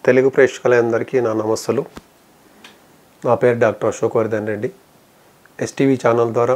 తెలుగు ప్రేక్షకులందరికీ నా నమస్సులు నా పేరు doctor Ashok Vardhan Reddy STV channel ద్వారా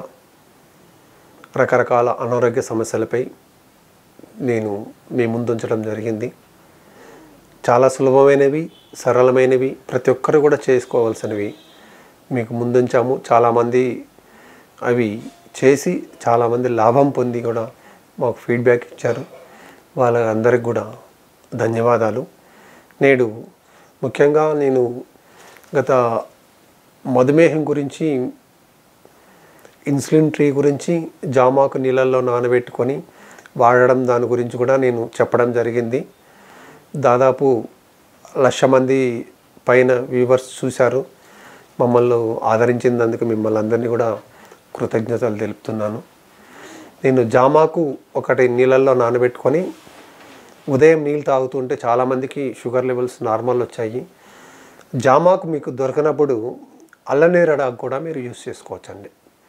రకరకాల అనారోగ్య సమస్యలపై నేను మీ ముందుంచడం జరిగింది చాలా సులభమైనవి సరళమైనవి ప్రతి ఒక్కరు కూడా చేసుకోవాల్సినవి మీకు ముందుంచాము చాలామంది అవి చేసి చాలామంది లాభం పొంది కూడా మాకు ఫీడ్బ్యాక్ ఇచ్చారు వాళ్ళందరికీ కూడా ధన్యవాదాలు నేడు ముఖ్యంగా నేను గత మధుమేహం గురించి ఇన్సులిన్ ట్రీ గురించి జామాకు నీళ్ళల్లో నానబెట్టుకొని వాడడం దాని గురించి కూడా నేను చెప్పడం జరిగింది దాదాపు లక్ష మంది పైన వ్యూవర్స్ చూశారు మమ్మల్ని ఆదరించినందుకు మిమ్మల్ని అందరినీ కూడా కృతజ్ఞతలు తెలుపుతున్నాను నేను జామాకు ఒకటి నీళ్ళల్లో నానబెట్టుకొని ఉదయం నీళ్ళు తాగుతుంటే చాలామందికి షుగర్ లెవెల్స్ నార్మల్ వచ్చాయి జామాకు మీకు దొరకనప్పుడు అల్లనేరడాకు కూడా మీరు యూస్ చేసుకోవచ్చండి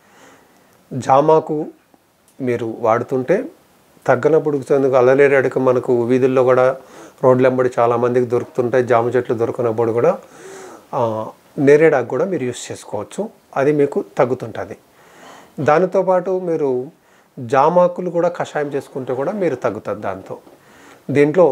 జామాకు మీరు వాడుతుంటే తగ్గనప్పుడు ఎందుకు అల్లనేరేడుకు మనకు వీధుల్లో కూడా రోడ్లెంబడి చాలామందికి దొరుకుతుంటాయి జామ చెట్లు దొరికినప్పుడు కూడా ఆ, నేరేడాకు కూడా మీరు యూస్ చేసుకోవచ్చు అది మీకు తగ్గుతుంటుంది దానితో పాటు మీరు జామాకులు కూడా కషాయం చేసుకుంటే కూడా మీరు తగ్గుతుంది దాంతో దీంట్లో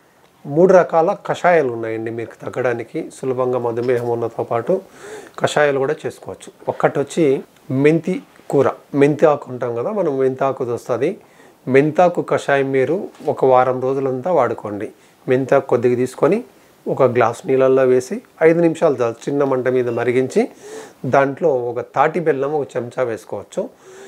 మూడు రకాల కషాయాలు ఉన్నాయండి మీకు తగ్గడానికి సులభంగా మధుమేహం ఉన్నతో పాటు కషాయాలు కూడా చేసుకోవచ్చు ఒక్కటి వచ్చి మెంతి కూర మెంతి ఆకు ఉంటాం కదా మనం మెంతి ఆకు వస్తుంది మెంతాకు కషాయం మీరు ఒక వారం రోజులంతా వాడుకోండి మెంతాకు కొద్దిగా తీసుకొని ఒక గ్లాస్ నీళ్ళల్లో వేసి ఐదు నిమిషాలు చాలు చిన్న మంట మీద మరిగించి దాంట్లో ఒక తాటి బెల్లం ఒక చెంచా వేసుకోవచ్చు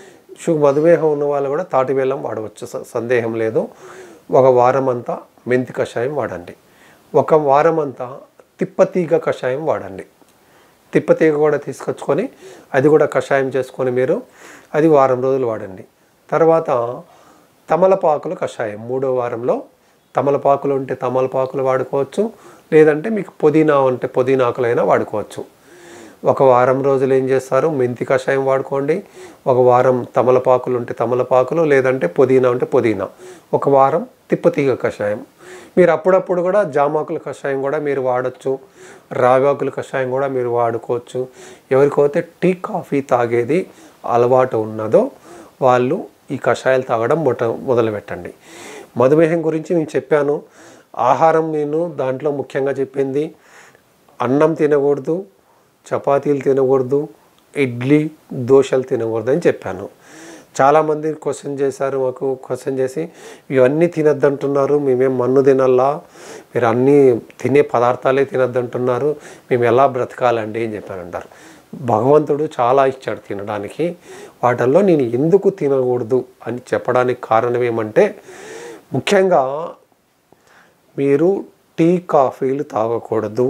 షు మధుమేహం ఉన్న వాళ్ళు కూడా తాటి బెల్లం వాడవచ్చు స- సందేహం లేదు ఒక వారం అంతా మెంతి కషాయం వాడండి ఒక వారం అంతా తిప్పతీగ కషాయం వాడండి తిప్పతీగ కూడా తీసుకొచ్చుకొని అది కూడా కషాయం చేసుకొని మీరు అది వారం రోజులు వాడండి తర్వాత తమలపాకులు కషాయం మూడో వారంలో తమలపాకులు ఉంటే తమలపాకులు వాడుకోవచ్చు లేదంటే మీకు పుదీనా ఉంటే పుదీనా ఆకులైనా వాడుకోవచ్చు ఒక వారం రోజులు ఏం చేస్తారు మెంతి కషాయం వాడుకోండి ఒక వారం తమలపాకులు ఉంటే తమలపాకులు లేదంటే పుదీనా ఉంటే పుదీనా ఒక వారం తిప్పతీగ కషాయం మీరు అప్పుడప్పుడు కూడా జామాకుల కషాయం కూడా మీరు వాడచ్చు రాగాకుల కషాయం కూడా మీరు వాడుకోవచ్చు ఎవరికైతే టీ కాఫీ తాగేది అలవాటు ఉన్నదో వాళ్ళు ఈ కషాయాలు తాగడం మొట మొదలు పెట్టండి మధుమేహం గురించి నేను చెప్పాను ఆహారం నేను దాంట్లో ముఖ్యంగా చెప్పింది అన్నం తినకూడదు చపాతీలు తినకూడదు ఇడ్లీ దోశలు తినకూడదు అని చెప్పాను చాలామంది క్వశ్చన్ చేశారు మాకు క్వశ్చన్ చేసి ఇవన్నీ తినద్దంటున్నారు మేమేం మన్ను తినల్లా మీరు అన్నీ తినే పదార్థాలే తినద్దంటున్నారు మేము ఎలా బ్రతకాలండి అని చెప్పారంటారు భగవంతుడు చాలా ఇచ్చాడు తినడానికి వాటిల్లో నేను ఎందుకు తినకూడదు అని చెప్పడానికి కారణం ఏమంటే ముఖ్యంగా మీరు టీ కాఫీలు తాగకూడదు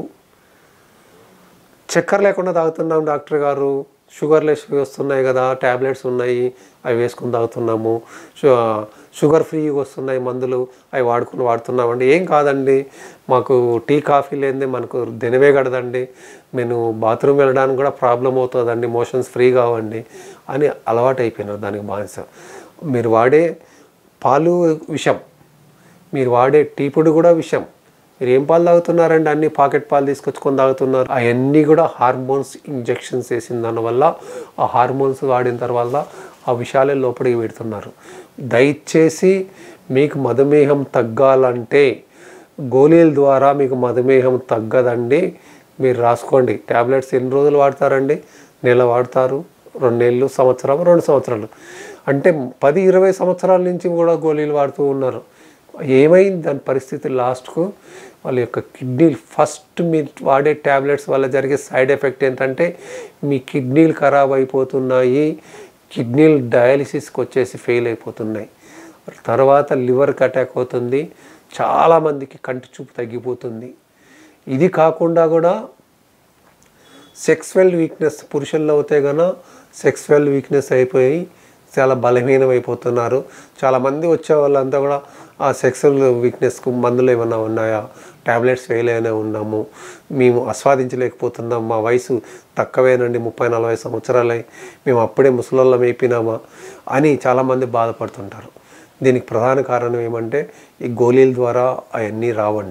చక్కెర లేకుండా తాగుతున్నాం డాక్టర్ గారు షుగర్ లెస్ వస్తున్నాయి కదా ట్యాబ్లెట్స్ ఉన్నాయి అవి వేసుకుని తాగుతున్నాము షు- షుగర్ ఫ్రీ వస్తున్నాయి మందులు అవి వాడుకుని వాడుతున్నామండి ఏం కాదండి మాకు టీ కాఫీ లేనిదే మనకు దినవే కడదండి నేను బాత్రూమ్ వెళ్ళడానికి కూడా ప్రాబ్లం అవుతుందండి మోషన్స్ ఫ్రీ కావండి అని అలవాటు అయిపోయినారు దానికి బానిస మీరు వాడే పాలు విషం మీరు వాడే టీ పొడి కూడా విషం మీరు ఏం పాలు తాగుతున్నారండి అన్ని పాకెట్ పాలు తీసుకొచ్చుకొని తాగుతున్నారు అవన్నీ కూడా హార్మోన్స్ ఇంజెక్షన్స్ వేసిన దానివల్ల ఆ హార్మోన్స్ వాడిన తర్వాత ఆ విషయాలే లోపలికి పెడుతున్నారు దయచేసి మీకు మధుమేహం తగ్గాలంటే గోళీల ద్వారా మీకు మధుమేహం తగ్గదండి మీరు రాసుకోండి ట్యాబ్లెట్స్ ఎన్ని రోజులు వాడతారండి నెల వాడతారు రెండు నెలలు సంవత్సరం రెండు సంవత్సరాలు అంటే పది ఇరవై సంవత్సరాల నుంచి కూడా గోళీలు వాడుతూ ఉన్నారు ఏమైంది దాని పరిస్థితి లాస్ట్కు వాళ్ళ యొక్క కిడ్నీలు ఫస్ట్ మీరు వాడే ట్యాబ్లెట్స్ వల్ల జరిగే సైడ్ ఎఫెక్ట్ ఏంటంటే మీ కిడ్నీలు ఖరాబ్ అయిపోతున్నాయి కిడ్నీలు డయాలిసిస్కి వచ్చేసి ఫెయిల్ అయిపోతున్నాయి తర్వాత లివర్కి అటాక్ అవుతుంది చాలామందికి కంటి చూపు తగ్గిపోతుంది ఇది కాకుండా కూడా సెక్స్వల్ వీక్నెస్ పురుషుల్లో అవుతే కనుక సెక్స్వల్ వీక్నెస్ అయిపోయి చాలా బలహీనం అయిపోతున్నారు చాలామంది వచ్చే వాళ్ళంతా కూడా ఆ సెక్సువల్ వీక్నెస్కు మందులు ఏమైనా ఉన్నాయా ట్యాబ్లెట్స్ ఫెయిల్ అయినా ఉన్నాము మేము ఆస్వాదించలేకపోతున్నాం మా వయసు తక్కువేనండి ముప్పై నలభై సంవత్సరాలై మేము అప్పుడే ముసలోళ్ళం అయిపోయినామా అని చాలామంది బాధపడుతుంటారు దీనికి ప్రధాన కారణం ఏమంటే ఈ గోళీల ద్వారా అవన్నీ రావండి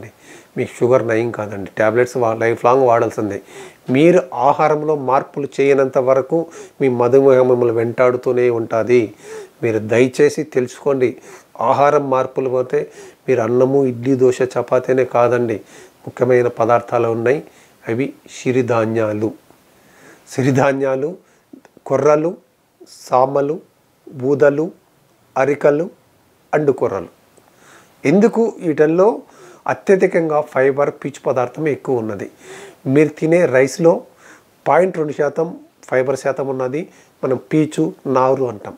మీకు షుగర్ నయం కాదండి ట్యాబ్లెట్స్ వా లైఫ్ లాంగ్ వాడాల్సిందే మీరు ఆహారంలో మార్పులు చేయనంత వరకు మీ మధుమేహం మిమ్మల్ని వెంటాడుతూనే ఉంటుంది మీరు దయచేసి తెలుసుకోండి ఆహారం మార్పులు పోతే మీరు అన్నము ఇడ్లీ దోశ చపాతీనే కాదండి ముఖ్యమైన పదార్థాలు ఉన్నాయి అవి సిరిధాన్యాలు సిరిధాన్యాలు కొర్రలు సామలు బూదలు అరికలు అండుకొర్రలు ఎందుకు వీటిల్లో అత్యధికంగా ఫైబర్ పీచు పదార్థం ఎక్కువ ఉన్నది మీరు తినే రైస్లో పాయింట్ రెండు శాతం ఫైబర్ శాతం ఉన్నది మనం పీచు నారు అంటాం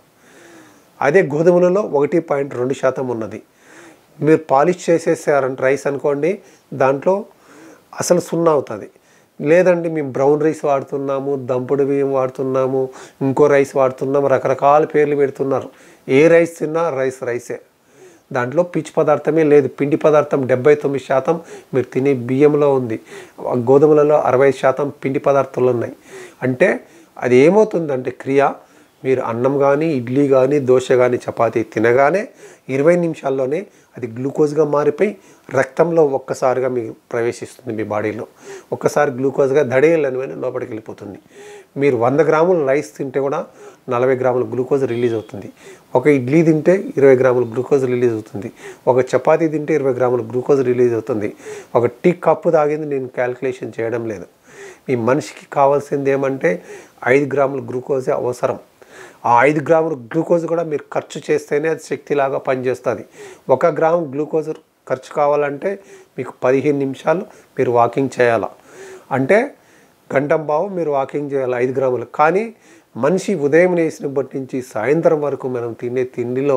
అదే గోధుమలలో ఒకటి పాయింట్ రెండు శాతం ఉన్నది మీరు పాలిష్ చేసేసారంటే రైస్ అనుకోండి దాంట్లో అసలు సున్నా అవుతుంది లేదండి మేము బ్రౌన్ రైస్ వాడుతున్నాము దంపుడు బియ్యం వాడుతున్నాము ఇంకో రైస్ వాడుతున్నాము రకరకాల పేర్లు పెడుతున్నారు ఏ రైస్ తిన్నా రైస్ రైసే దాంట్లో పిచ్చి పదార్థమే లేదు పిండి పదార్థం డెబ్బై తొమ్మిది శాతం మీరు తినే బియ్యంలో ఉంది ఆ గోధుమలలో అరవై శాతం పిండి పదార్థాలు ఉన్నాయి అంటే అది ఏమవుతుందంటే క్రియ మీరు అన్నం కానీ ఇడ్లీ కానీ దోశ కానీ చపాతీ తినగానే ఇరవై నిమిషాల్లోనే అది గ్లూకోజ్గా మారిపోయి రక్తంలో ఒక్కసారిగా మీకు ప్రవేశిస్తుంది మీ బాడీలో ఒక్కసారి గ్లూకోజ్గా దడేయాలని లోపలికి వెళ్ళిపోతుంది మీరు వంద గ్రాముల రైస్ తింటే కూడా నలభై గ్రాముల గ్లూకోజ్ రిలీజ్ అవుతుంది ఒక ఇడ్లీ తింటే ఇరవై గ్రాముల గ్లూకోజ్ రిలీజ్ అవుతుంది ఒక చపాతీ తింటే ఇరవై గ్రాముల గ్లూకోజ్ రిలీజ్ అవుతుంది ఒక టీ కప్పు తాగింది నేను క్యాల్కులేషన్ చేయడం లేదు మీ మనిషికి కావాల్సింది ఏమంటే ఐదు గ్రాముల గ్లూకోజే అవసరం ఆ ఐదు గ్రాముల గ్లూకోజ్ కూడా మీరు ఖర్చు చేస్తేనే అది శక్తిలాగా పనిచేస్తుంది ఒక గ్రాము గ్లూకోజ్ ఖర్చు కావాలంటే మీకు పదిహేను నిమిషాలు మీరు వాకింగ్ చేయాలి అంటే గంటం బావు మీరు వాకింగ్ చేయాలి ఐదు గ్రాములు కానీ మనిషి ఉదయం వేసినప్పటి నుంచి సాయంత్రం వరకు మనం తినే తిండిలో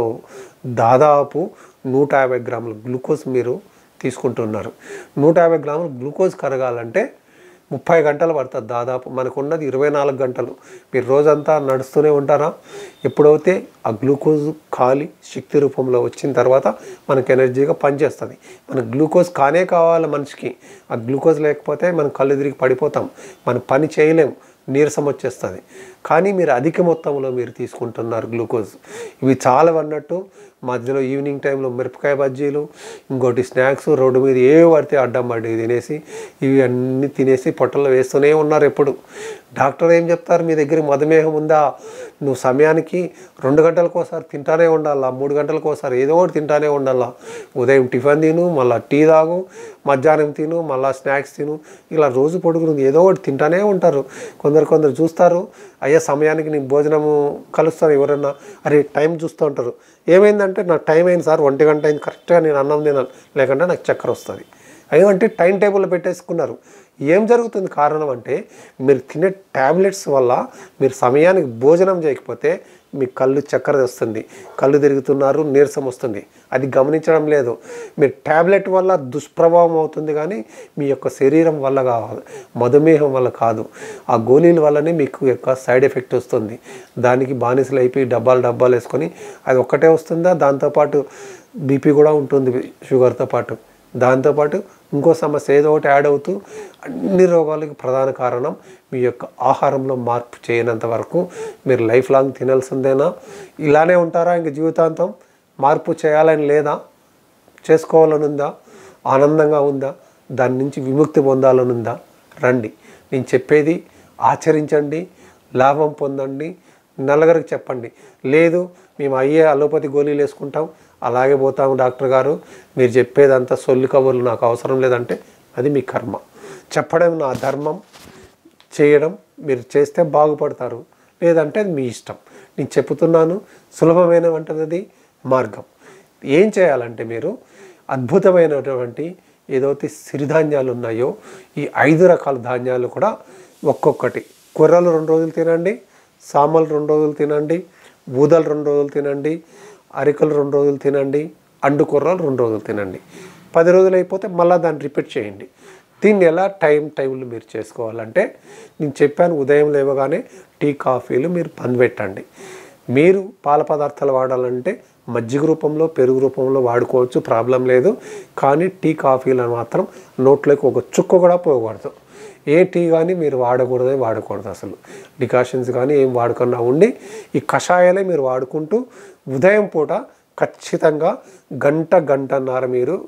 దాదాపు నూట యాభై గ్రాముల గ్లూకోజ్ మీరు తీసుకుంటున్నారు నూట యాభై గ్రాముల గ్లూకోజ్ కరగాలంటే ముప్పై గంటలు పడుతుంది దాదాపు మనకు ఉన్నది ఇరవై నాలుగు గంటలు మీరు రోజంతా నడుస్తూనే ఉంటారా ఎప్పుడైతే ఆ గ్లూకోజ్ ఖాళీ శక్తి రూపంలో వచ్చిన తర్వాత మనకు ఎనర్జీగా పనిచేస్తుంది మన గ్లూకోజ్ కానే కావాలి మనిషికి ఆ గ్లూకోజ్ లేకపోతే మనం కళ్ళు తిరిగి పడిపోతాం మనం పని చేయలేం నీరసం వచ్చేస్తుంది కానీ మీరు అధిక మొత్తంలో మీరు తీసుకుంటున్నారు గ్లూకోజ్ ఇవి చాలా అన్నట్టు మధ్యలో ఈవినింగ్ టైంలో మిరపకాయ బజ్జీలు ఇంకోటి స్నాక్స్ రోడ్డు మీద ఏ పడితే అడ్డం పడి తినేసి ఇవి అన్నీ తినేసి పొట్టల్లో వేస్తూనే ఉన్నారు ఎప్పుడు డాక్టర్ ఏం చెప్తారు మీ దగ్గర మధుమేహం ఉందా నువ్వు సమయానికి రెండు గంటలకు ఒకసారి తింటానే ఉండాలా మూడు గంటలకు ఒకసారి ఏదో ఒకటి తింటానే ఉండాలా ఉదయం టిఫిన్ తిను మళ్ళీ టీ తాగు మధ్యాహ్నం తిను మళ్ళీ స్నాక్స్ తిను ఇలా రోజు పొడుగుతుంది ఏదో ఒకటి తింటానే ఉంటారు కొందరు కొందరు చూస్తారు అయ్యా సమయానికి నేను భోజనము కలుస్తాను ఎవరన్నా అరే టైం చూస్తూ ఉంటారు ఏమైందంటే నాకు టైం అయింది సార్ ఒంటి గంట అయింది కరెక్ట్గా నేను అన్నం తినాలి లేకుంటే నాకు చక్కెర వస్తుంది ఏమంటే టైం టేబుల్ పెట్టేసుకున్నారు ఏం జరుగుతుంది కారణం అంటే మీరు తినే ట్యాబ్లెట్స్ వల్ల మీరు సమయానికి భోజనం చేయకపోతే మీ కళ్ళు చక్కెర వస్తుంది కళ్ళు తిరుగుతున్నారు నీరసం వస్తుంది అది గమనించడం లేదు మీరు ట్యాబ్లెట్ వల్ల దుష్ప్రభావం అవుతుంది కానీ మీ యొక్క శరీరం వల్ల కాదు మధుమేహం వల్ల కాదు ఆ గోళీల వల్లనే మీకు యొక్క సైడ్ ఎఫెక్ట్ వస్తుంది దానికి బానిసలు అయిపోయి డబ్బాలు డబ్బాలు వేసుకొని అది ఒక్కటే వస్తుందా దాంతోపాటు బీపీ కూడా ఉంటుంది షుగర్తో పాటు దాంతోపాటు ఇంకో సమస్య ఏదో ఒకటి యాడ్ అవుతూ అన్ని రోగాలకి ప్రధాన కారణం మీ యొక్క ఆహారంలో మార్పు చేయనంత వరకు మీరు లైఫ్ లాంగ్ తినాల్సిందేనా ఇలానే ఉంటారా ఇంక జీవితాంతం మార్పు చేయాలని లేదా చేసుకోవాలని ఉందా ఆనందంగా ఉందా దాని నుంచి విముక్తి పొందాలని ఉందా రండి నేను చెప్పేది ఆచరించండి లాభం పొందండి నలుగురికి చెప్పండి లేదు మేము అయ్యే అలోపతి గోళీలు వేసుకుంటాం అలాగే పోతాము డాక్టర్ గారు మీరు చెప్పేదంతా సొల్లు కబుర్లు నాకు అవసరం లేదంటే అది మీ కర్మ చెప్పడం నా ధర్మం చేయడం మీరు చేస్తే బాగుపడతారు లేదంటే అది మీ ఇష్టం నేను చెప్తున్నాను సులభమైన వంటది మార్గం ఏం చేయాలంటే మీరు అద్భుతమైనటువంటి ఏదైతే సిరిధాన్యాలు ఉన్నాయో ఈ ఐదు రకాల ధాన్యాలు కూడా ఒక్కొక్కటి కూరలు రెండు రోజులు తినండి సామలు రెండు రోజులు తినండి ఊదలు రెండు రోజులు తినండి అరికలు రెండు రోజులు తినండి అండు కూరలు రెండు రోజులు తినండి పది రోజులు అయిపోతే మళ్ళీ దాన్ని రిపీట్ చేయండి దీన్ని ఎలా టైం టైంలో మీరు చేసుకోవాలంటే నేను చెప్పాను ఉదయం లేవగానే టీ కాఫీలు మీరు బంద్ పెట్టండి మీరు పాల పదార్థాలు వాడాలంటే మజ్జిగ రూపంలో పెరుగు రూపంలో వాడుకోవచ్చు ప్రాబ్లం లేదు కానీ టీ కాఫీలను మాత్రం నోట్లోకి ఒక చుక్క కూడా పోకూడదు ఏ టీ కానీ మీరు వాడకూడదే వాడకూడదు అసలు డికాషన్స్ కానీ ఏం వాడకుండా ఉండి ఈ కషాయాలే మీరు వాడుకుంటూ ఉదయం పూట ఖచ్చితంగా గంట గంటన్నర మీరు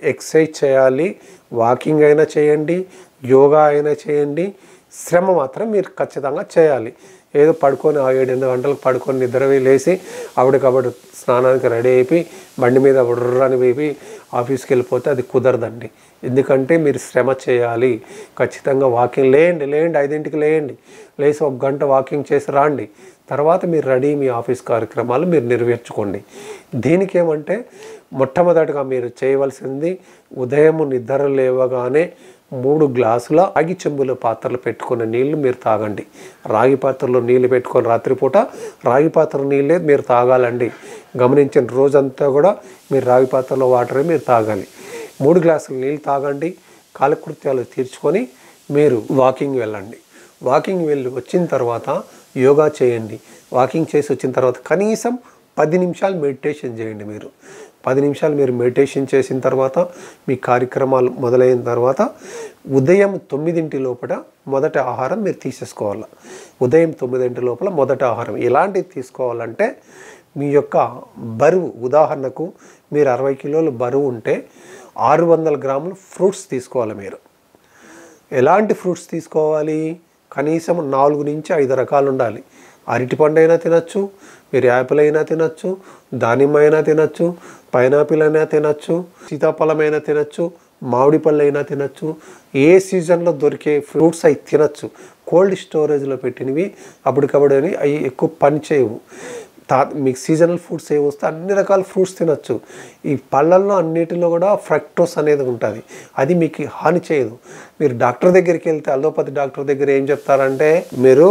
ఎక్సర్సైజ్ చేయాలి వాకింగ్ అయినా చేయండి యోగా అయినా చేయండి శ్రమ మాత్రం మీరు ఖచ్చితంగా చేయాలి ఏదో పడుకొని ఆ ఏడు ఎనిమిది గంటలకు పడుకొని నిద్ర లేసి ఆవిడకప్పుడు స్నానానికి రెడీ అయిపోయి బండి మీద బుర్రని వేపి ఆఫీస్కి వెళ్ళిపోతే అది కుదరదండి ఎందుకంటే మీరు శ్రమ చేయాలి ఖచ్చితంగా వాకింగ్ లేండి లేండి ఐదింటికి లేయండి లేచి ఒక గంట వాకింగ్ చేసి రాండి తర్వాత మీరు రెడీ మీ ఆఫీస్ కార్యక్రమాలు మీరు నెరవేర్చుకోండి దీనికి ఏమంటే మొట్టమొదటిగా మీరు చేయవలసింది ఉదయం నిద్ర లేవగానే మూడు గ్లాసుల రాగి చెంబుల పాత్రలు పెట్టుకున్న నీళ్లు మీరు తాగండి రాగి పాత్రలో నీళ్ళు పెట్టుకొని రాత్రిపూట రాగి పాత్ర నీళ్ళే మీరు తాగాలండి గమనించిన రోజంతా కూడా మీరు రాగి పాత్రలో వాటరే మీరు తాగాలి మూడు గ్లాసుల నీళ్ళు తాగండి కాలకృత్యాలు తీర్చుకొని మీరు వాకింగ్ వెళ్ళండి వాకింగ్ వెళ్ళి వచ్చిన తర్వాత యోగా చేయండి వాకింగ్ చేసి వచ్చిన తర్వాత కనీసం పది నిమిషాలు మెడిటేషన్ చేయండి మీరు పది నిమిషాలు మీరు మెడిటేషన్ చేసిన తర్వాత మీ కార్యక్రమాలు మొదలైన తర్వాత ఉదయం తొమ్మిదింటి లోపల మొదటి ఆహారం మీరు తీసేసుకోవాలి ఉదయం తొమ్మిదింటి లోపల మొదటి ఆహారం ఎలాంటిది తీసుకోవాలంటే మీ యొక్క బరువు ఉదాహరణకు మీరు అరవై కిలోలు బరువు ఉంటే ఆరు వందల గ్రాములు ఫ్రూట్స్ తీసుకోవాలి మీరు ఎలాంటి ఫ్రూట్స్ తీసుకోవాలి కనీసం నాలుగు నుంచి ఐదు రకాలు ఉండాలి అరటిపండు అయినా తినచ్చు మీరు యాపిల్ అయినా తినచ్చు దానిమ్మ అయినా తినచ్చు పైనాపిల్ అయినా తినచ్చు సీతాఫలం అయినా తినచ్చు మామిడి పళ్ళు అయినా తినచ్చు ఏ సీజన్లో దొరికే ఫ్రూట్స్ అవి తినచ్చు కోల్డ్ స్టోరేజ్లో పెట్టినవి అప్పటికప్పుడు అని అవి ఎక్కువ పని చేయవు తా మీకు సీజనల్ ఫ్రూట్స్ ఏ వస్తే అన్ని రకాల ఫ్రూట్స్ తినచ్చు ఈ పళ్ళల్లో అన్నిటిలో కూడా ఫ్రక్టోస్ అనేది ఉంటుంది అది మీకు హాని చేయదు మీరు డాక్టర్ దగ్గరికి వెళ్తే అలోపతి డాక్టర్ దగ్గర ఏం చెప్తారంటే మీరు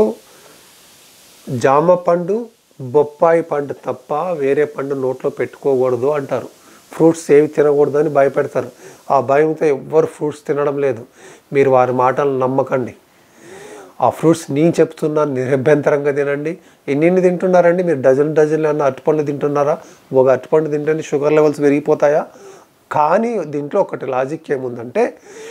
జామ పండు బొప్పాయి పండు తప్ప వేరే పండు నోట్లో పెట్టుకోకూడదు అంటారు ఫ్రూట్స్ ఏవి తినకూడదు అని భయపెడతారు ఆ భయంతో ఎవ్వరు ఫ్రూట్స్ తినడం లేదు మీరు వారి మాటలు నమ్మకండి ఆ ఫ్రూట్స్ నేను చెప్తున్నాను నిరభ్యంతరంగా తినండి ఎన్ని తింటున్నారండి మీరు డజన్ డజన్లు అన్న అరటిపండు తింటున్నారా ఒక అరటిపండు తింటేనే షుగర్ లెవెల్స్ పెరిగిపోతాయా కానీ దీంట్లో ఒకటి లాజిక్ ఏముందంటే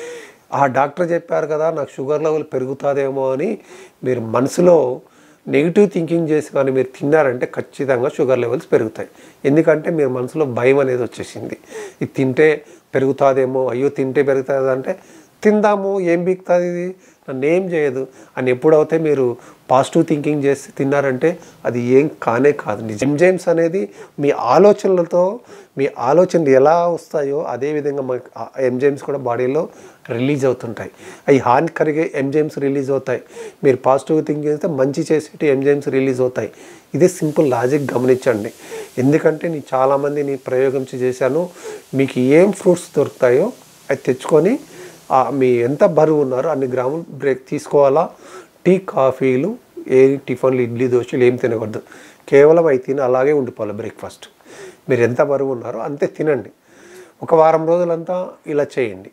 ఆ డాక్టర్ చెప్పారు కదా నాకు షుగర్ లెవెల్ పెరుగుతుందేమో అని మీరు మనసులో నెగిటివ్ థింకింగ్ చేసి కానీ మీరు తిన్నారంటే ఖచ్చితంగా షుగర్ లెవెల్స్ పెరుగుతాయి ఎందుకంటే మీరు మనసులో భయం అనేది వచ్చేసింది ఇది తింటే పెరుగుతుందేమో అయ్యో తింటే పెరుగుతుంది అంటే తిందాము ఏం బీక్తుంది ఇది నన్ను ఏం చేయదు అని ఎప్పుడైతే మీరు పాజిటివ్ థింకింగ్ చేసి తిన్నారంటే అది ఏం కానే కాదు నిజం జేమ్స్ అనేది మీ ఆలోచనలతో మీ ఆలోచనలు ఎలా వస్తాయో అదే విధంగా మన ఎంజైమ్స్ కూడా బాడీలో రిలీజ్ అవుతుంటాయి అవి హాని కలిగే ఎంజైమ్స్ రిలీజ్ అవుతాయి మీరు పాజిటివ్ థింకింగ్ చేస్తే మంచి చేసేటి ఎంజైమ్స్ రిలీజ్ అవుతాయి ఇదే సింపుల్ లాజిక్ గమనించండి ఎందుకంటే నేను చాలామంది నీ ప్రయోగం చేశాను మీకు ఏం ఫ్రూట్స్ దొరుకుతాయో అది తెచ్చుకొని ఆ మీ ఎంత బరువు ఉన్నారో అన్ని గ్రాములు బ్రేక్ తీసుకోవాలా టీ కాఫీలు ఏ టిఫిన్లు ఇడ్లీ దోశలు ఏం తినకూడదు కేవలం అవి తిని అలాగే ఉండిపోవాలి బ్రేక్ఫాస్ట్ మీరు ఎంత బరువు ఉన్నారో అంతే తినండి ఒక వారం రోజులంతా ఇలా చేయండి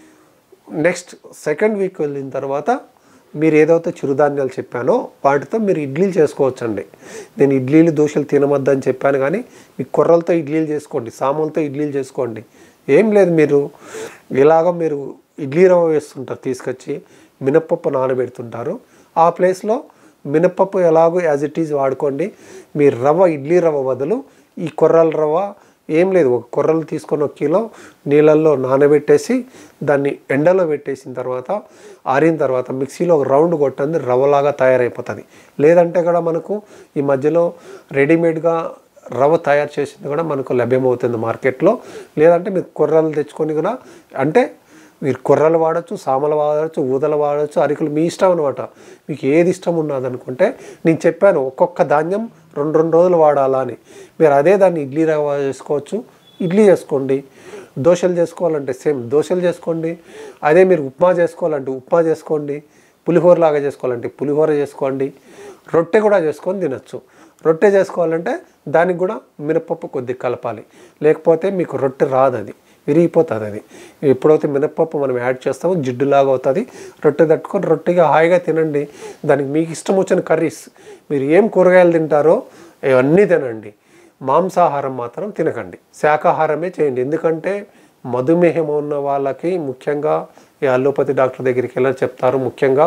నెక్స్ట్ సెకండ్ వీక్ వెళ్ళిన తర్వాత మీరు ఏదైతే చిరుధాన్యాలు చెప్పానో వాటితో మీరు ఇడ్లీలు చేసుకోవచ్చండి నేను ఇడ్లీలు దోశలు తినమద్దని చెప్పాను కానీ మీ కొర్రలతో ఇడ్లీలు చేసుకోండి సాములతో ఇడ్లీలు చేసుకోండి ఏం లేదు మీరు ఇలాగ మీరు ఇడ్లీ రవ్వ వేస్తుంటారు తీసుకొచ్చి మినప్పప్పు నానబెడుతుంటారు ఆ ప్లేస్లో మినప్పప్పు ఎలాగో యాజ్ ఇట్ ఈజ్ వాడుకోండి మీ రవ్వ ఇడ్లీ రవ్వ బదులు ఈ కొర్రల రవ్వ ఏం లేదు ఒక కొర్రలు తీసుకొని ఒక కిలో నీళ్ళల్లో నానబెట్టేసి దాన్ని ఎండలో పెట్టేసిన తర్వాత ఆరిన తర్వాత మిక్సీలో ఒక రౌండ్ కొట్టండి రవ్వలాగా తయారైపోతుంది లేదంటే కూడా మనకు ఈ మధ్యలో రెడీమేడ్గా రవ్వ తయారు చేసింది కూడా మనకు లభ్యమవుతుంది మార్కెట్లో లేదంటే మీరు కొర్రలు తెచ్చుకొని కూడా అంటే మీరు కొర్రలు వాడచ్చు సామలు వాడచ్చు ఊదలు వాడచ్చు అరికలు మీ ఇష్టం అనమాట మీకు ఏది ఇష్టం ఉన్నదనుకుంటే నేను చెప్పాను ఒక్కొక్క ధాన్యం రెండు రెండు రోజులు వాడాలా అని మీరు అదే దాన్ని ఇడ్లీ రవ్వ చేసుకోవచ్చు ఇడ్లీ చేసుకోండి దోశలు చేసుకోవాలంటే సేమ్ దోశలు చేసుకోండి అదే మీరు ఉప్మా చేసుకోవాలంటే ఉప్మా చేసుకోండి పులిహోర లాగా చేసుకోవాలంటే పులిహోర చేసుకోండి రొట్టె కూడా చేసుకొని తినచ్చు రొట్టె చేసుకోవాలంటే దానికి కూడా మినపప్పు కొద్దిగా కలపాలి లేకపోతే మీకు రొట్టె రాదు అది విరిగిపోతుంది అది ఎప్పుడైతే మినపప్పు మనం యాడ్ చేస్తామో జిడ్డులాగా అవుతుంది రొట్టె తట్టుకొని రొట్టెగా హాయిగా తినండి దానికి మీకు ఇష్టం వచ్చిన కర్రీస్ మీరు ఏం కూరగాయలు తింటారో ఇవన్నీ తినండి మాంసాహారం మాత్రం తినకండి శాకాహారమే చేయండి ఎందుకంటే మధుమేహం ఉన్న వాళ్ళకి ముఖ్యంగా ఈ అల్లోపతి డాక్టర్ దగ్గరికి వెళ్ళి చెప్తారు ముఖ్యంగా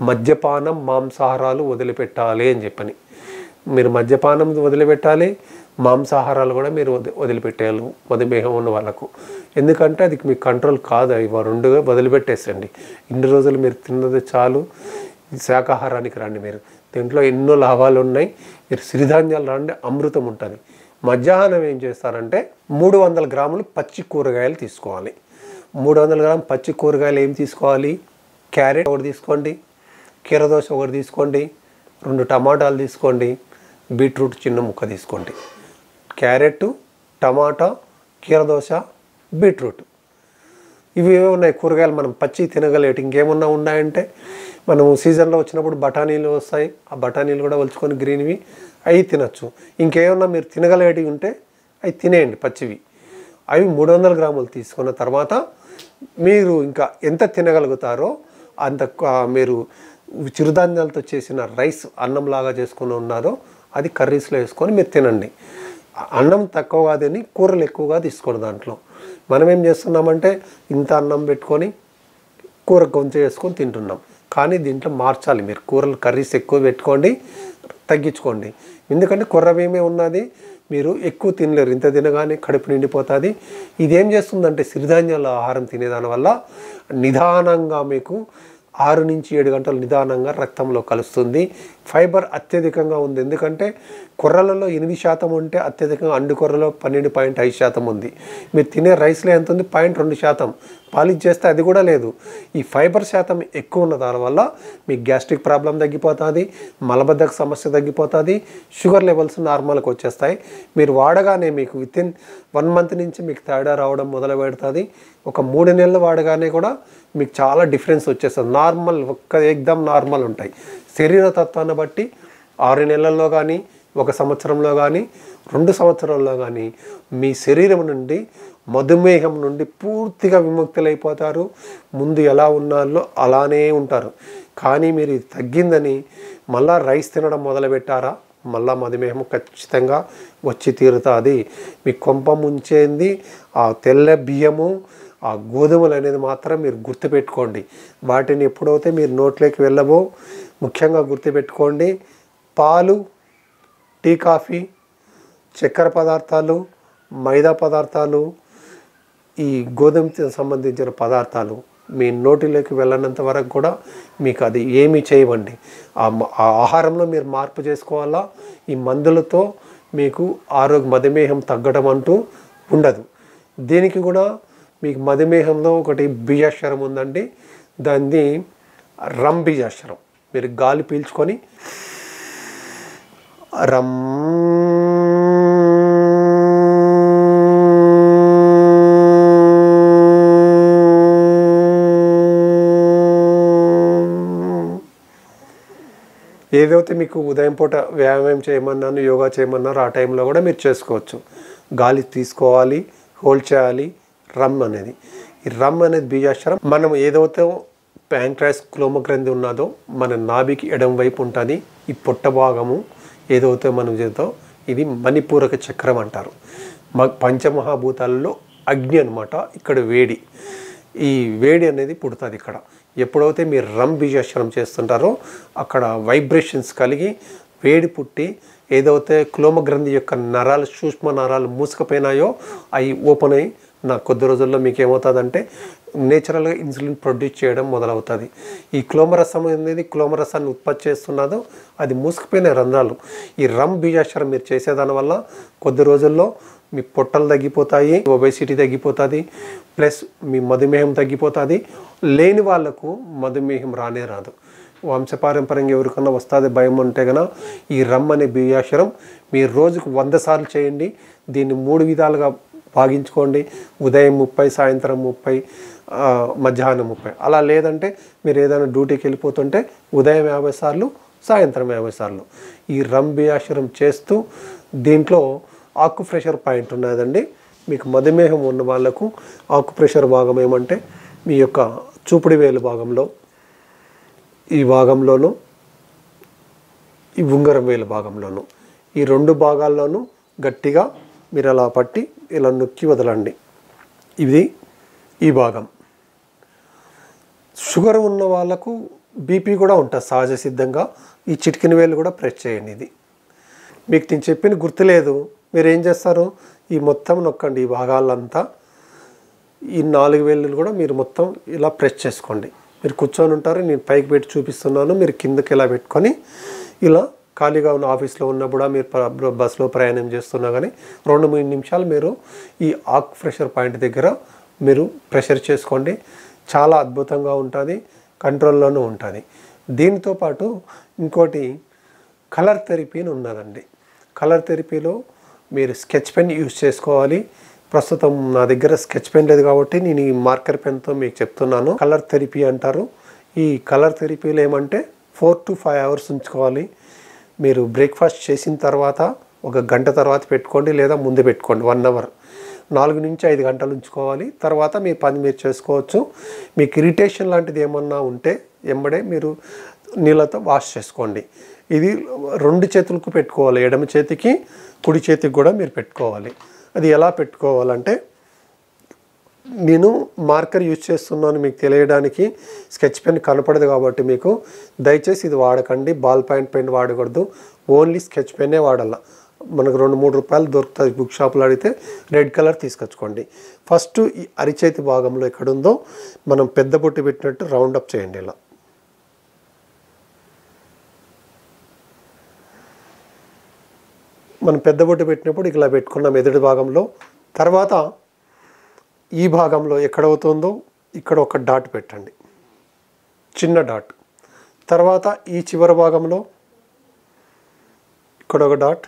మద్యపానం మాంసాహారాలు వదిలిపెట్టాలి అని చెప్పని మీరు మద్యపానం వదిలిపెట్టాలి మాంసాహారాలు కూడా మీరు వది వదిలిపెట్టేయాలి మధుమేహం ఉన్న వాళ్ళకు ఎందుకంటే అది మీ కంట్రోల్ కాదు ఇవి రెండుగా వదిలిపెట్టేసండి ఇన్ని రోజులు మీరు తిన్నది చాలు శాకాహారానికి రండి మీరు దీంట్లో ఎన్నో లాభాలు ఉన్నాయి మీరు సిరిధాన్యాలు రండి అమృతం ఉంటుంది మధ్యాహ్నం ఏం చేస్తారంటే మూడు వందల గ్రాములు పచ్చి కూరగాయలు తీసుకోవాలి మూడు వందల గ్రామ్ పచ్చి కూరగాయలు ఏం తీసుకోవాలి క్యారెట్ ఒకటి తీసుకోండి కీరదోస ఒకటి తీసుకోండి రెండు టమాటాలు తీసుకోండి బీట్రూట్ చిన్న ముక్క తీసుకోండి క్యారెట్ టమాటా కీరదోస బీట్రూట్ ఇవి ఏవో ఉన్నాయి కూరగాయలు మనం పచ్చి తినగలేటి ఇంకేమన్నా ఉన్నాయంటే మనం సీజన్లో వచ్చినప్పుడు బఠానీలు వస్తాయి ఆ బఠానీలు కూడా వలుచుకొని గ్రీన్వి అవి తినచ్చు ఇంకేమన్నా మీరు తినగలేటివి ఉంటే అవి తినేయండి పచ్చివి అవి మూడు వందల గ్రాములు తీసుకున్న తర్వాత మీరు ఇంకా ఎంత తినగలుగుతారో అంత క- మీరు చిరుధాన్యాలతో చేసిన రైస్ అన్నంలాగా చేసుకుని ఉన్నారో అది కర్రీస్లో వేసుకొని మీరు తినండి అన్నం తక్కువ కాదని కూరలు ఎక్కువగా తీసుకోండి దాంట్లో మనం ఏం చేస్తున్నామంటే ఇంత అన్నం పెట్టుకొని కూర కొంచెం వేసుకొని తింటున్నాం కానీ దీంట్లో మార్చాలి మీరు కూరలు కర్రీస్ ఎక్కువ పెట్టుకోండి తగ్గించుకోండి ఎందుకంటే కుర్ర బియ్యమే ఉన్నది మీరు ఎక్కువ తినలేరు ఇంత తినగానే కడుపు నిండిపోతుంది ఇదేం చేస్తుందంటే సిరిధాన్యాల ఆహారం తినేదాని వల్ల నిదానంగా మీకు ఆరు నుంచి ఏడు గంటలు నిదానంగా రక్తంలో కలుస్తుంది ఫైబర్ అత్యధికంగా ఉంది ఎందుకంటే కొర్రలలో ఎనిమిది శాతం ఉంటే అత్యధికంగా అండు కొర్రలో పన్నెండు పాయింట్ ఐదు శాతం ఉంది మీరు తినే రైస్లో ఎంత ఉంది పాయింట్ రెండు శాతం పాలిష్ చేస్తే అది కూడా లేదు ఈ ఫైబర్ శాతం ఎక్కువ ఉన్న దానివల్ల మీకు గ్యాస్ట్రిక్ ప్రాబ్లం తగ్గిపోతుంది మలబద్ధక సమస్య తగ్గిపోతుంది షుగర్ లెవెల్స్ నార్మల్కి వచ్చేస్తాయి మీరు వాడగానే మీకు విత్ ఇన్ వన్ మంత్ నుంచి మీకు తేడా రావడం మొదలు పెడుతుంది ఒక మూడు నెలలు వాడగానే కూడా మీకు చాలా డిఫరెన్స్ వచ్చేస్తుంది నార్మల్ ఒక్క ఎగ్దమ్ నార్మల్ ఉంటాయి శరీర తత్వాన్ని బట్టి ఆరు నెలల్లో కానీ ఒక సంవత్సరంలో కానీ రెండు సంవత్సరాల్లో కానీ మీ శరీరం నుండి మధుమేహం నుండి పూర్తిగా విముక్తులైపోతారు ముందు ఎలా ఉన్నారో అలానే ఉంటారు కానీ మీరు ఇది తగ్గిందని మళ్ళా రైస్ తినడం మొదలుపెట్టారా మళ్ళా మధుమేహం ఖచ్చితంగా వచ్చి తీరుతుంది మీ కొంప ముంచేంది ఆ తెల్ల బియ్యము ఆ గోధుమలు అనేది మాత్రం మీరు గుర్తుపెట్టుకోండి వాటిని ఎప్పుడైతే మీరు నోట్లోకి వెళ్ళవో ముఖ్యంగా గుర్తుపెట్టుకోండి పాలు టీ కాఫీ చక్కెర పదార్థాలు మైదా పదార్థాలు ఈ గోధుమకి సంబంధించిన పదార్థాలు మీ నోటిలోకి వెళ్ళనంత వరకు కూడా మీకు అది ఏమీ చేయవండి ఆ మ- ఆ ఆహారంలో మీరు మార్పు చేసుకోవాలా ఈ మందులతో మీకు ఆరోగ్య మధుమేహం తగ్గడం అంటూ ఉండదు దీనికి కూడా మీకు మధుమేహంలో ఒకటి బీజాక్షరం ఉందండి దాన్ని రమ్ బీజాక్షరం మీరు గాలి పీల్చుకొని రమ్ ఏదైతే మీకు ఉదయం పూట వ్యాయామం చేయమన్నాను యోగా చేయమన్నారో ఆ టైంలో కూడా మీరు చేసుకోవచ్చు గాలి తీసుకోవాలి హోల్డ్ చేయాలి రమ్ అనేది ఈ రమ్ అనేది బీజాక్షరం మనం ఏదైతే ప్యాంక్రాస్ క్లోమగ్రంథి ఉన్నదో మన నాభికి ఎడం వైపు ఉంటుంది ఈ పొట్ట భాగము ఏదైతే మనం చేద్దాం ఇది మణిపూరక చక్రం అంటారు మ పంచమహాభూతాలలో అగ్ని అన్నమాట ఇక్కడ వేడి ఈ వేడి అనేది పుడుతుంది ఇక్కడ ఎప్పుడైతే మీరు రమ్ బీజాక్షరం చేస్తుంటారో అక్కడ వైబ్రేషన్స్ కలిగి వేడి పుట్టి ఏదైతే క్లోమగ్రంథి యొక్క నరాలు సూక్ష్మ నరాలు మూసుకుపోయినాయో అవి ఓపెన్ అయ్యి నా కొద్ది రోజుల్లో మీకు ఏమవుతుందంటే నేచురల్గా ఇన్సులిన్ ప్రొడ్యూస్ చేయడం మొదలవుతుంది ఈ క్లోమరసం అనేది క్లోమరసాన్ని ఉత్పత్తి చేస్తున్నదో అది మూసుకుపోయిన రంధ్రాలు ఈ రమ్ బీజాక్షరం మీరు చేసేదాని వల్ల కొద్ది రోజుల్లో మీ పొట్టలు తగ్గిపోతాయి ఒబేసిటీ తగ్గిపోతుంది ప్లస్ మీ మధుమేహం తగ్గిపోతుంది లేని వాళ్ళకు మధుమేహం రానే రాదు వంశపారంపర్యంగా ఎవరికన్నా వస్తుంది భయం ఉంటే గన ఈ రమ్ అనే బీజాక్షరం మీరు రోజుకు వంద సార్లు చేయండి దీన్ని మూడు విధాలుగా భాగించుకోండి ఉదయం ముప్పై సాయంత్రం ముప్పై ఆ, మధ్యాహ్నం ముప్పై అలా లేదంటే మీరు ఏదైనా డ్యూటీకి వెళ్ళిపోతుంటే ఉదయం యాభై సార్లు సాయంత్రం యాభై సార్లు ఈ రమ్ బీజాక్షరం చేస్తూ దీంట్లో ఆకు ప్రెషర్ పాయింట్ ఉన్నదండి మీకు మధుమేహం ఉన్న వాళ్ళకు ఆకు ప్రెషర్ భాగం ఏమంటే మీ యొక్క చూపుడు వేలు భాగంలో ఈ భాగంలోనూ ఈ ఉంగరం వేలు భాగంలోనూ ఈ రెండు భాగాల్లోనూ గట్టిగా మీరు అలా పట్టి ఇలా నొక్కి వదలండి ఇది ఈ భాగం షుగర్ ఉన్న వాళ్ళకు బీపీ కూడా ఉంటుంది సహజ సిద్ధంగా ఈ చిటికిన వేలు కూడా ప్రెస్ చేయండి ఇది మీకు నేను చెప్పిన గుర్తులేదు మీరు ఏం చేస్తారు ఈ మొత్తం నొక్కండి ఈ భాగాలంతా ఈ నాలుగు వేళ్ళు కూడా మీరు మొత్తం ఇలా ప్రెస్ చేసుకోండి మీరు కూర్చొని ఉంటారు నేను పైకి పెట్టి చూపిస్తున్నాను మీరు కిందకి ఇలా పెట్టుకొని ఇలా ఖాళీగా ఉన్న ఆఫీస్లో ఉన్నప్పుడు మీరు ప్ర- బస్సులో ప్రయాణం చేస్తున్నా కానీ రెండు మూడు నిమిషాలు మీరు ఈ ఆక్ ప్రెషర్ పాయింట్ దగ్గర మీరు ప్రెషర్ చేసుకోండి చాలా అద్భుతంగా ఉంటుంది కంట్రోల్లోనూ ఉంటుంది దీనితో పాటు ఇంకోటి కలర్ థెరపీ అని ఉన్నదండి కలర్ థెరపీలో మీరు స్కెచ్ పెన్ యూజ్ చేసుకోవాలి ప్రస్తుతం నా దగ్గర స్కెచ్ పెన్ లేదు కాబట్టి నేను ఈ మార్కర్ పెన్తో మీకు చెప్తున్నాను కలర్ థెరపీ అంటారు ఈ కలర్ థెరపీలో ఏమంటే ఫోర్ టు ఫైవ్ అవర్స్ ఉంచుకోవాలి మీరు బ్రేక్ఫాస్ట్ చేసిన తర్వాత ఒక గంట తర్వాత పెట్టుకోండి లేదా ముందు పెట్టుకోండి వన్ అవర్ నాలుగు నుంచి ఐదు గంటలు ఉంచుకోవాలి తర్వాత మీ పని మీరు చేసుకోవచ్చు మీకు ఇరిటేషన్ లాంటిది ఏమన్నా ఉంటే ఎంబడే మీరు నీళ్ళతో వాష్ చేసుకోండి ఇది రెండు చేతులకు పెట్టుకోవాలి ఎడమ చేతికి కుడి చేతికి కూడా మీరు పెట్టుకోవాలి అది ఎలా పెట్టుకోవాలంటే నేను మార్కర్ యూజ్ చేస్తున్నాను మీకు తెలియడానికి స్కెచ్ పెన్ కనపడదు కాబట్టి మీకు దయచేసి ఇది వాడకండి బాల్ పాయింట్ పెన్ వాడకూడదు ఓన్లీ స్కెచ్ పెన్నే వాడాల మనకు రెండు మూడు రూపాయలు దొరుకుతుంది బుక్ షాప్లో అడిగితే రెడ్ కలర్ తీసుకొచ్చుకోండి ఫస్ట్ ఈ అరిచేతి భాగంలో ఎక్కడుందో మనం పెద్ద బొట్టు పెట్టినట్టు రౌండ్ అప్ చేయండి ఇలా మనం పెద్ద బొట్టు పెట్టినప్పుడు ఇలా పెట్టుకున్నాం ఎదుటి భాగంలో తర్వాత ఈ భాగంలో ఎక్కడవుతుందో ఇక్కడ ఒక డాట్ పెట్టండి చిన్న డాట్ తర్వాత ఈ చివరి భాగంలో ఇక్కడ ఒక డాట్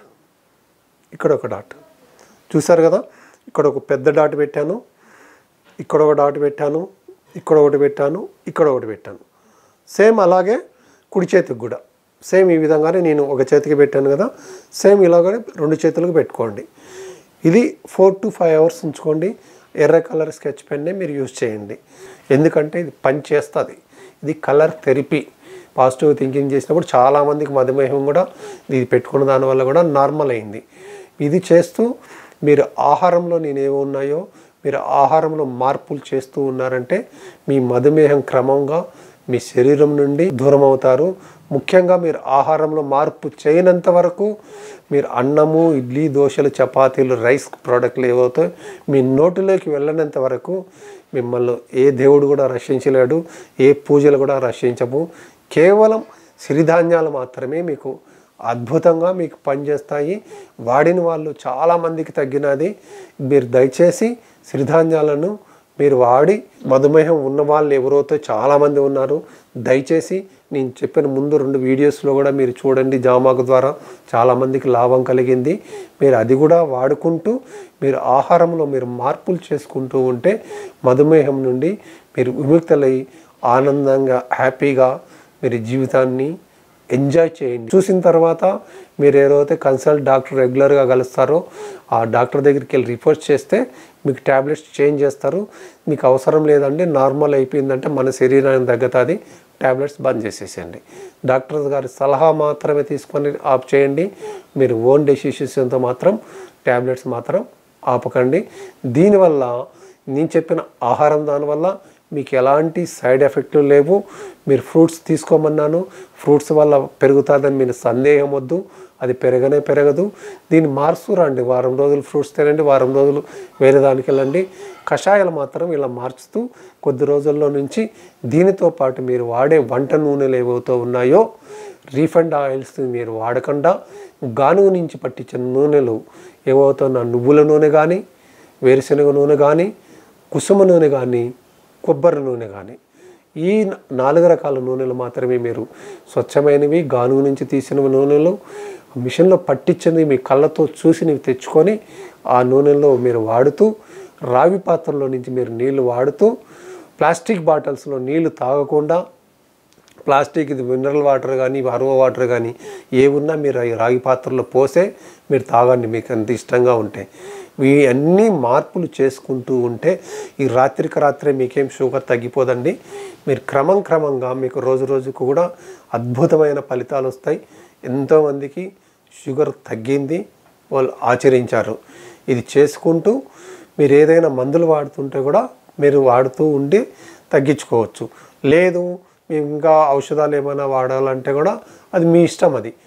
ఇక్కడ ఒక డాట్ చూసారు కదా ఇక్కడ ఒక పెద్ద డాట్ పెట్టాను ఇక్కడ ఒక డాట్ పెట్టాను ఇక్కడ ఒకటి పెట్టాను ఇక్కడ ఒకటి పెట్టాను సేమ్ అలాగే కుడి చేతికి కూడా సేమ్ ఈ విధంగానే నేను ఒక చేతికి పెట్టాను కదా సేమ్ ఇలాగనే రెండు చేతులకు పెట్టుకోండి ఇది ఫోర్ టు ఫైవ్ అవర్స్ ఉంచుకోండి ఎర్ర కలర్ స్కెచ్ పెన్నే మీరు యూజ్ చేయండి ఎందుకంటే ఇది పని చేస్తుంది ఇది కలర్ థెరపీ పాజిటివ్ థింకింగ్ చేసినప్పుడు చాలామందికి మధుమేహం కూడా ఇది పెట్టుకున్న దానివల్ల కూడా నార్మల్ అయింది ఇది చేస్తూ మీరు ఆహారంలో నేనేమి ఉన్నాయో మీరు ఆహారంలో మార్పులు చేస్తూ ఉన్నారంటే మీ మధుమేహం క్రమంగా మీ శరీరం నుండి దూరం అవుతారు ముఖ్యంగా మీరు ఆహారంలో మార్పు చేయనంత వరకు మీరు అన్నము ఇడ్లీ దోశలు చపాతీలు రైస్ ప్రోడక్ట్లు ఏవైతే మీ నోటిలోకి వెళ్ళనంత వరకు మిమ్మల్ని ఏ దేవుడు కూడా రక్షించలేడు ఏ పూజలు కూడా రక్షించము కేవలం సిరిధాన్యాలు మాత్రమే మీకు అద్భుతంగా మీకు పనిచేస్తాయి వాడిన వాళ్ళు చాలామందికి తగ్గినది మీరు దయచేసి సిరిధాన్యాలను మీరు వాడి మధుమేహం ఉన్న వాళ్ళు ఎవరైతే చాలామంది ఉన్నారు దయచేసి నేను చెప్పిన ముందు రెండు వీడియోస్లో కూడా మీరు చూడండి జామాకు ద్వారా చాలామందికి లాభం కలిగింది మీరు అది కూడా వాడుకుంటూ మీరు ఆహారంలో మీరు మార్పులు చేసుకుంటూ ఉంటే మధుమేహం నుండి మీరు విముక్తులై ఆనందంగా హ్యాపీగా మీరు జీవితాన్ని ఎంజాయ్ చేయండి చూసిన తర్వాత మీరు ఏదైతే కన్సల్ట్ డాక్టర్ రెగ్యులర్గా కలుస్తారో ఆ డాక్టర్ దగ్గరికి వెళ్ళి రిపోర్ట్ చేస్తే మీకు ట్యాబ్లెట్స్ చేంజ్ చేస్తారు మీకు అవసరం లేదండి నార్మల్ అయిపోయిందంటే మన శరీరానికి తగ్గుతుంది ట్యాబ్లెట్స్ బంద్ చేసేసేయండి డాక్టర్ గారి సలహా మాత్రమే తీసుకొని ఆఫ్ చేయండి మీరు ఓన్ డెసిషన్స్తో మాత్రం ట్యాబ్లెట్స్ మాత్రం ఆపకండి దీనివల్ల నేను చెప్పిన ఆహారం దానివల్ల మీకు ఎలాంటి సైడ్ ఎఫెక్ట్లు లేవు మీరు ఫ్రూట్స్ తీసుకోమన్నాను ఫ్రూట్స్ వల్ల పెరుగుతుందని మీరు సందేహం వద్దు అది పెరగనే పెరగదు దీన్ని మార్చురండి వారం రోజులు ఫ్రూట్స్ తినండి వారం రోజులు వేరే దానికి వెళ్ళండి కషాయాలు మాత్రం ఇలా మార్చుతూ కొద్ది రోజుల్లో నుంచి దీనితో పాటు మీరు వాడే వంట నూనెలు ఏవైతే ఉన్నాయో రీఫండ్ ఆయిల్స్ మీరు వాడకుండా గానుగు నుంచి పట్టించిన నూనెలు ఏవైతే నా నువ్వుల నూనె కానీ వేరుశనగ నూనె కానీ కుసుమ నూనె కానీ కొబ్బరి నూనె కానీ ఈ న- నాలుగు రకాల నూనెలు మాత్రమే మీరు స్వచ్ఛమైనవి గానుగు నుంచి తీసిన నూనెలు మిషన్లో పట్టించింది మీ కళ్ళతో చూసి నీవు తెచ్చుకొని ఆ నూనెలో మీరు వాడుతూ రావి పాత్రలో నుంచి మీరు నీళ్లు వాడుతూ ప్లాస్టిక్ బాటిల్స్లో నీళ్లు తాగకుండా ప్లాస్టిక్ ఇది మినరల్ వాటర్ కానీ అరువ వాటర్ కానీ ఏ ఉన్నా మీరు ఈ రాగి పాత్రలో పోసే మీరు తాగండి మీకు అంత ఇష్టంగా ఉంటాయి ఇవి అన్నీ మార్పులు చేసుకుంటూ ఉంటే ఈ రాత్రికి రాత్రే మీకేం షుగర్ తగ్గిపోదండి మీరు క్రమం క్రమంగా మీకు రోజు రోజుకు కూడా అద్భుతమైన ఫలితాలు వస్తాయి ఎంతోమందికి షుగర్ తగ్గింది వాళ్ళు ఆచరించారు ఇది చేసుకుంటూ మీరు ఏదైనా మందులు వాడుతుంటే కూడా మీరు వాడుతూ ఉండి తగ్గించుకోవచ్చు లేదు మేము ఇంకా ఔషధాలు ఏమైనా వాడాలంటే కూడా అది మీ ఇష్టం అది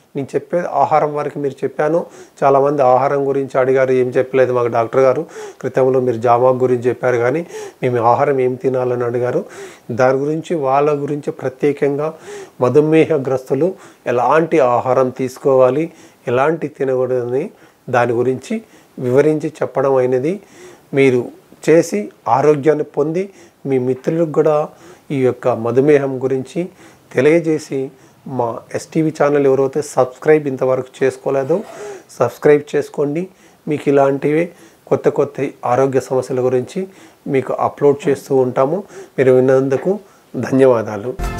నేను చెప్పేది ఆహారం వరకు మీరు చెప్పాను చాలామంది ఆహారం గురించి అడిగారు ఏం చెప్పలేదు మాకు డాక్టర్ గారు క్రితంలో మీరు జామాక్ గురించి చెప్పారు కానీ మేము ఆహారం ఏం తినాలని అడిగారు దాని గురించి వాళ్ళ గురించి ప్రత్యేకంగా మధుమేహగ్రస్తులు ఎలాంటి ఆహారం తీసుకోవాలి ఎలాంటి తినకూడదని దాని గురించి వివరించి చెప్పడం అయినది మీరు చేసి ఆరోగ్యాన్ని పొంది మీ మిత్రులకు కూడా ఈ యొక్క మధుమేహం గురించి తెలియజేసి మా ఎస్టీవీ ఛానల్ ఎవరైతే సబ్స్క్రైబ్ ఇంతవరకు చేసుకోలేదో సబ్స్క్రైబ్ చేసుకోండి మీకు ఇలాంటివి కొత్త కొత్త ఆరోగ్య సమస్యల గురించి మీకు అప్లోడ్ చేస్తూ ఉంటాము మీరు విన్నందుకు ధన్యవాదాలు